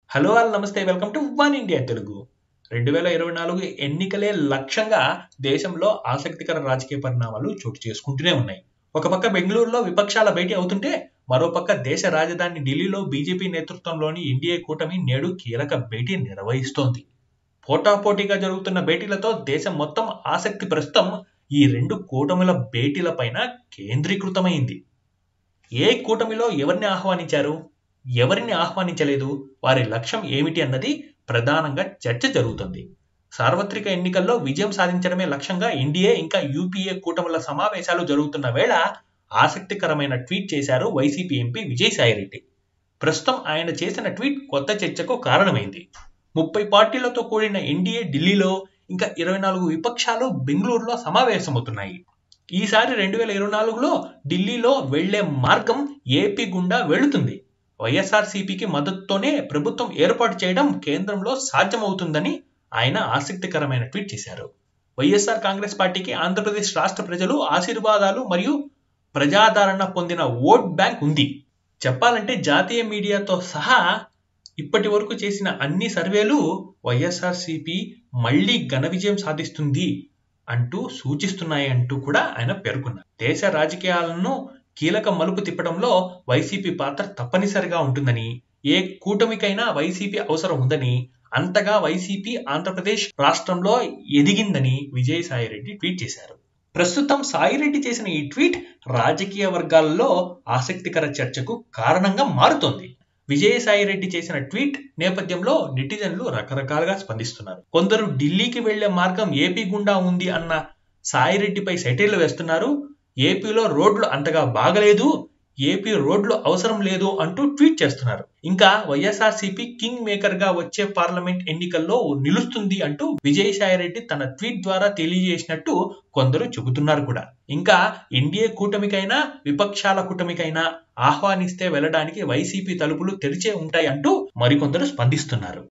hello all నమస్తే welcome to one India Telugu రెండు వేల ఇరవై నాలుగు ఎన్నికలే లక్ష్యంగా దేశంలో ఆసక్తికర రాజకీయ పరిణామాలు చోటు చేసుకుంటూనే ఉన్నాయి ఒక పక్క బెంగళూరులో విపక్షాల భేటీ అవుతుంటే మరోపక్క దేశ రాజధాని ఢిల్లీలో బీజేపీ నేతృత్వంలోని ఎన్డీఏ కూటమి నేడు కీలక భేటీ నిర్వహిస్తోంది పోటాపోటీగా జరుగుతున్న భేటీలతో దేశం మొత్తం ఆసక్తి ప్రస్తుతం ఈ రెండు కూటమిల భేటీలపైన కేంద్రీకృతమైంది ఏ కూటమిలో ఎవరిని ఆహ్వానించారు ఎవరిని ఆహ్వానించలేదు వారి లక్ష్యం ఏమిటి అన్నది ప్రధానంగా చర్చ జరుగుతుంది సార్వత్రిక ఎన్నికల్లో విజయం సాధించడమే లక్ష్యంగా ఎన్డీఏ ఇంకా యూపీఏ కూటముల సమావేశాలు జరుగుతున్న వేళ ఆసక్తికరమైన ట్వీట్ చేశారు వైసీపీ ఎంపీ విజయసాయిరెడ్డి ప్రస్తుతం ఆయన చేసిన ట్వీట్ కొత్త చర్చకు కారణమైంది ముప్పై పార్టీలతో కూడిన ఎన్డీఏ ఢిల్లీలో ఇంకా ఇరవై నాలుగు విపక్షాలు బెంగళూరులో సమావేశమవుతున్నాయి ఈసారి రెండు వేల ఇరవై నాలుగులో ఢిల్లీలో వెళ్లే మార్గం ఏపీ గుండా వెళుతుంది వైఎస్ఆర్సీపీకి మద్దతుతోనే ప్రభుత్వం ఏర్పాటు చేయడం కేంద్రంలో సాధ్యమవుతుందని ఆయన ఆసక్తికరమైన ట్వీట్ చేశారు వైఎస్ఆర్ కాంగ్రెస్ పార్టీకి ఆంధ్రప్రదేశ్ రాష్ట్ర ప్రజలు ఆశీర్వాదాలు మరియు ప్రజాదరణ పొందిన ఓట్ బ్యాంక్ ఉంది చెప్పాలంటే జాతీయ మీడియాతో సహా ఇప్పటి వరకు చేసిన అన్ని సర్వేలు వైఎస్ఆర్సీపీ మళ్లీ ఘన విజయం సాధిస్తుంది అంటూ సూచిస్తున్నాయి అంటూ కూడా ఆయన పేర్కొన్నారు దేశ రాజకీయాలను కీలక మలుపు తిప్పడంలో వైసీపీ పాత్ర తప్పనిసరిగా ఉంటుందని ఏ కూటమికైనా వైసీపీ అవసరం ఉందని అంతగా వైసీపీ ఆంధ్రప్రదేశ్ రాష్ట్రంలో ఎదిగిందని విజయసాయిరెడ్డి ట్వీట్ చేశారు ప్రస్తుతం సాయిరెడ్డి చేసిన ఈ ట్వీట్ రాజకీయ వర్గాల్లో ఆసక్తికర చర్చకు కారణంగా మారుతోంది విజయసాయిరెడ్డి చేసిన ట్వీట్ నేపథ్యంలో నెటిజన్లు రకరకాలుగా స్పందిస్తున్నారు కొందరు ఢిల్లీకి వెళ్లే మార్గం ఏపీ గుండా ఉంది అన్న సాయిరెడ్డిపై సెటైర్లు వేస్తున్నారు ఏపీలో రోడ్లు అంతగా బాగలేదు ఏపీ రోడ్లు అవసరం లేదు అంటూ ట్వీట్ చేస్తున్నారు ఇంకా వైఎస్ఆర్సీపీ కింగ్ మేకర్ గా వచ్చే పార్లమెంట్ ఎన్నికల్లో నిలుస్తుంది అంటూ విజయసాయిరెడ్డి తన ట్వీట్ ద్వారా తెలియజేసినట్టు కొందరు చెబుతున్నారు కూడా ఇంకా ఎన్డీఏ కూటమికైనా విపక్షాల కూటమికైనా ఆహ్వానిస్తే వెళ్ళడానికి వైసీపీ తలుపులు తెరిచే ఉంటాయి అంటూ మరికొందరు స్పందిస్తున్నారు